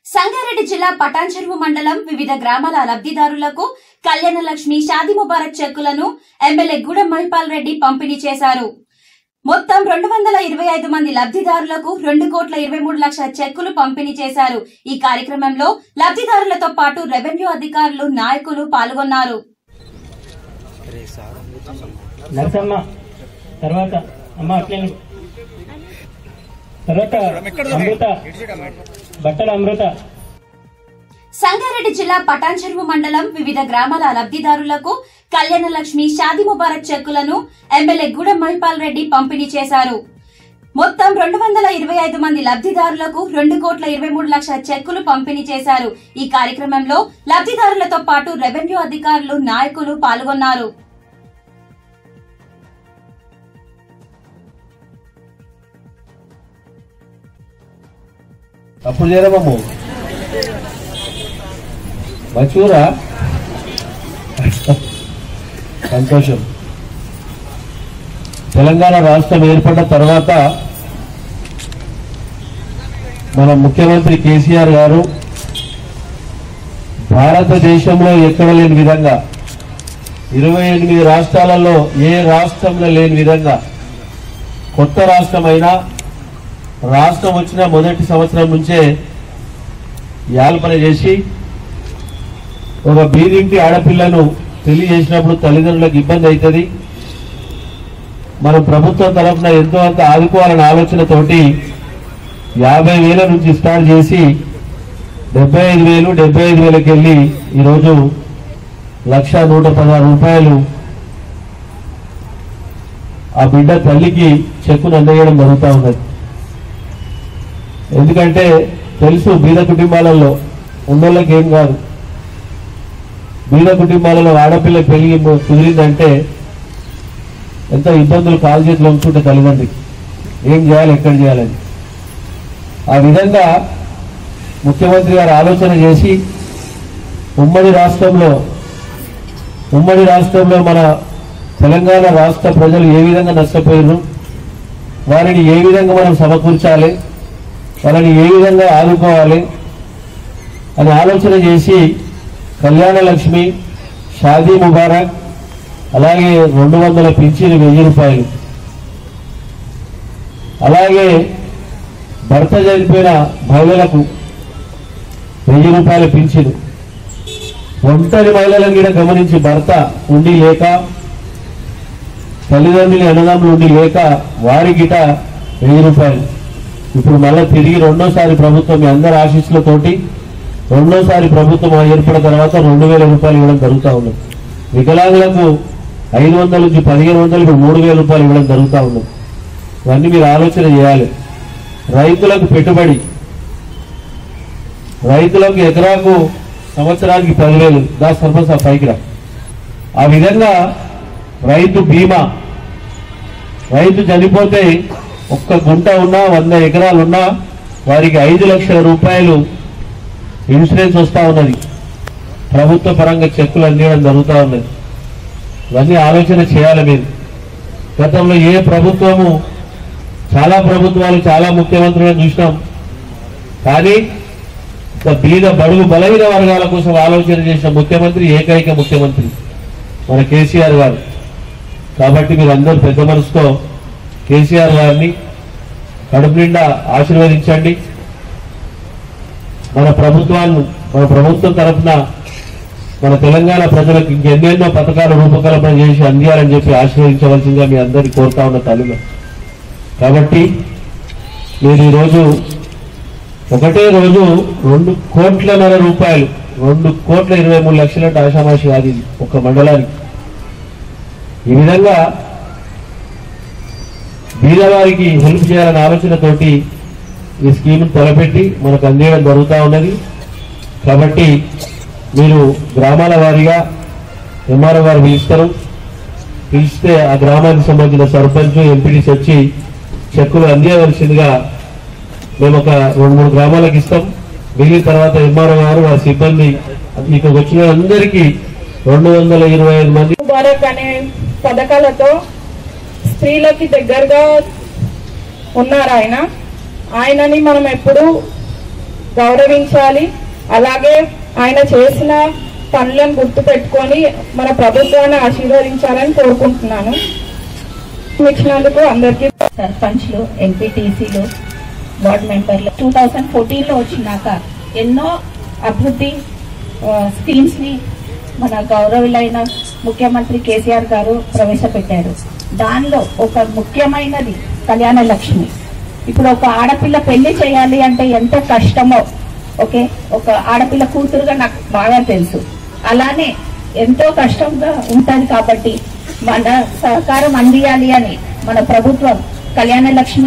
సంగారెడ్డి జిల్లా పటాన్చెరువు మండలం వివిధ గ్రామాల లబ్ధిదారులకు కళ్యాణ లక్ష్మి షాది ముబారక్ చెక్కులను ఎమ్మెల్యే గూడెం మహిపాల్ రెడ్డి పంపిణీ చేశారు మొత్తం రెండు వందల ఇరవై ఐదు మంది లబ్ధిదారులకు రెండు కోట్ల ఇరవై మూడు లక్షల చెక్కులు పంపిణీ చేశారు ఈ కార్యక్రమంలో లబ్ధిదారులతో పాటు రెవెన్యూ అధికారులు నాయకులు పాల్గొన్నారు నరసమ్మ తర్వాత అమ్మ అట్లే తర్వాత అమృత బట్టల అమృత సంగారెడ్డి జిల్లా పటాన్చెరువు మండలం వివిధ గ్రామాల లబ్ధిదారులకు కళ్యాణ లక్ష్మి షాది ముబారక్ చెక్కులను ఎమ్మెల్యే గూడెం మహిపాల్ రెడ్డి పంపిణీ చేశారు మొత్తం రెండు వందల ఇరవై ఐదు మంది లబ్ధిదారులకు రెండు కోట్ల ఇరవై మూడు లక్షల చెక్కులు పంపిణీ చేశారు ఈ కార్యక్రమంలో లబ్ధిదారులతో పాటు రెవెన్యూ అధికారులు నాయకులు పాల్గొన్నారు అప్పుడు చేరమమ్ము మంచిగా సంతోషం తెలంగాణ రాష్ట్రం ఏర్పడిన తర్వాత మన ముఖ్యమంత్రి కేసీఆర్ గారు భారతదేశంలో ఎక్కడ లేని విధంగా ఇరవై ఎనిమిది రాష్ట్రాలలో ఏ రాష్ట్రంలో లేని విధంగా కొత్త రాష్ట్రమైనా రాష్ట్రం వచ్చిన మొదటి సంవత్సరం నుంచే యాల్పన చేసి ఒక బీదింటి ఆడపిల్లను పెళ్లి చేసినప్పుడు తల్లిదండ్రులకు ఇబ్బంది అవుతుంది మనం ప్రభుత్వం తరఫున ఎంతో అంత ఆదుకోవాలనే ఆలోచనతోటి యాభై వేల నుంచి స్టార్ట్ చేసి డెబ్బై ఐదు వేలు డెబ్బై ఐదు వేలకు వెళ్ళి ఈరోజు లక్ష నూట పదహారు రూపాయలు ఆ బిడ్డ తల్లికి చెక్కును అందజేయడం జరుగుతూ ఉన్నది ఎందుకంటే తెలుసు బీద కుటుంబాలలో ఉన్నోళ్ళకి ఏం కాదు బీద కుటుంబాలలో ఆడపిల్ల పెళ్లి కుదిరిందంటే ఎంత ఇబ్బందులు కాలు చేతులు ఉంటుంటే తల్లిదండ్రికి ఏం చేయాలి ఎక్కడ చేయాలని ఆ విధంగా ముఖ్యమంత్రి గారు ఆలోచన చేసి ఉమ్మడి రాష్ట్రంలో ఉమ్మడి రాష్ట్రంలో మన తెలంగాణ రాష్ట్ర ప్రజలు ఏ విధంగా నష్టపోయారు వారిని ఏ విధంగా మనం సమకూర్చాలి వాళ్ళని ఏ విధంగా ఆదుకోవాలి అని ఆలోచన చేసి కళ్యాణ లక్ష్మి షాదీ ముబారక్ అలాగే రెండు వందల పింఛను వెయ్యి రూపాయలు అలాగే భర్త చనిపోయిన మహిళలకు వెయ్యి రూపాయల పింఛను ఒంటరి మహిళలను కూడా గమనించి భర్త ఉండి లేక తల్లిదండ్రులు అన్నదమ్ములు ఉండి లేక వారి గిట వెయ్యి రూపాయలు ఇప్పుడు మళ్ళీ తిరిగి రెండోసారి ప్రభుత్వం మీ అందరి ఆశీస్సులతోటి రెండోసారి ప్రభుత్వం ఏర్పడిన తర్వాత రెండు వేల రూపాయలు ఇవ్వడం జరుగుతూ ఉన్నది వికలాంగులకు ఐదు వందల నుంచి పదిహేను వందలు ఇప్పుడు మూడు వేల రూపాయలు ఇవ్వడం జరుగుతూ ఉన్నది ఇవన్నీ మీరు ఆలోచన చేయాలి రైతులకు పెట్టుబడి రైతులకు ఎకరాకు సంవత్సరానికి పదివేలు దా సర్పంచ్ ఆ పైకి రా ఆ విధంగా రైతు బీమా రైతు చనిపోతే ఒక్క గుంట ఉన్నా వంద ఎకరాలు ఉన్నా వారికి ఐదు లక్షల రూపాయలు ఇన్సూరెన్స్ వస్తా ఉన్నది ప్రభుత్వ పరంగా చెక్కులు అందించడం జరుగుతూ ఉన్నది ఇవన్నీ ఆలోచన చేయాలి మీరు గతంలో ఏ ప్రభుత్వము చాలా ప్రభుత్వాలు చాలా ముఖ్యమంత్రులను చూసినాం కానీ ఒక బీద బడుగు బలహీన వర్గాల కోసం ఆలోచన చేసిన ముఖ్యమంత్రి ఏకైక ముఖ్యమంత్రి మన కేసీఆర్ గారు కాబట్టి మీరు అందరూ పెద్ద మనసుతో కేసీఆర్ గారిని కడుపు నిండా ఆశీర్వదించండి మన ప్రభుత్వాన్ని మన ప్రభుత్వం తరఫున మన తెలంగాణ ప్రజలకు ఇంకెన్నెన్నో పథకాలు రూపకల్పన చేసి అందియాలని చెప్పి ఆశీర్వదించవలసిందిగా మీ అందరినీ కోరుతా ఉన్న తల్లిలో కాబట్టి మీరు ఈరోజు ఒకటే రోజు రెండు కోట్లన్నర రూపాయలు రెండు కోట్ల ఇరవై మూడు లక్షలంటే ఆషామాషి కాదు ఇది ఒక మండలానికి ఈ విధంగా బీదవారికి హెల్ప్ చేయాలనే ఆలోచనతోటి ఈ స్కీమ్ను తలపెట్టి మనకు అందేయడం జరుగుతూ ఉన్నది కాబట్టి మీరు గ్రామాల వారీగా ఎంఆర్ఓ గారు పిలుస్తారు పిలిస్తే ఆ గ్రామానికి సంబంధించిన సర్పంచ్ ఎంపీడీస్ వచ్చి చెక్కులు అందేయవలసిందిగా మేము ఒక రెండు మూడు గ్రామాలకు ఇస్తాం మిగిలిన తర్వాత ఎంఆర్ఓ గారు వారి సిబ్బంది ఇక్కడికి వచ్చిన అందరికీ రెండు వందల ఇరవై ఐదు మంది ముబారక్ అనే పథకాలతో స్త్రీలకి దగ్గరగా ఉన్నారు ఆయన ఆయనని మనం ఎప్పుడు గౌరవించాలి అలాగే ఆయన చేసిన పనులను గుర్తు పెట్టుకొని మన ప్రభుత్వాన్ని ఆశీర్వదించాలని కోరుకుంటున్నాను ఇచ్చినందుకు అందరికీ సర్పంచ్లు ఎంపీటీసీలు వార్డ్ మెంబర్లు టూ థౌజండ్ ఫోర్టీన్లో వచ్చినాక ఎన్నో అభివృద్ధి ఆ, స్కీమ్స్ ని మన గౌరవులైన ముఖ్యమంత్రి కేసీఆర్ గారు ప్రవేశపెట్టారు దానిలో ఒక ముఖ్యమైనది కళ్యాణ లక్ష్మి ఇప్పుడు ఒక ఆడపిల్ల పెళ్లి చేయాలి అంటే ఎంత కష్టమో ఓకే ఒక ఆడపిల్ల కూతురుగా నాకు బాగా తెలుసు అలానే ఎంతో కష్టంగా ఉంటది కాబట్టి మన సహకారం అందియాలి అని మన ప్రభుత్వం కళ్యాణ లక్ష్మి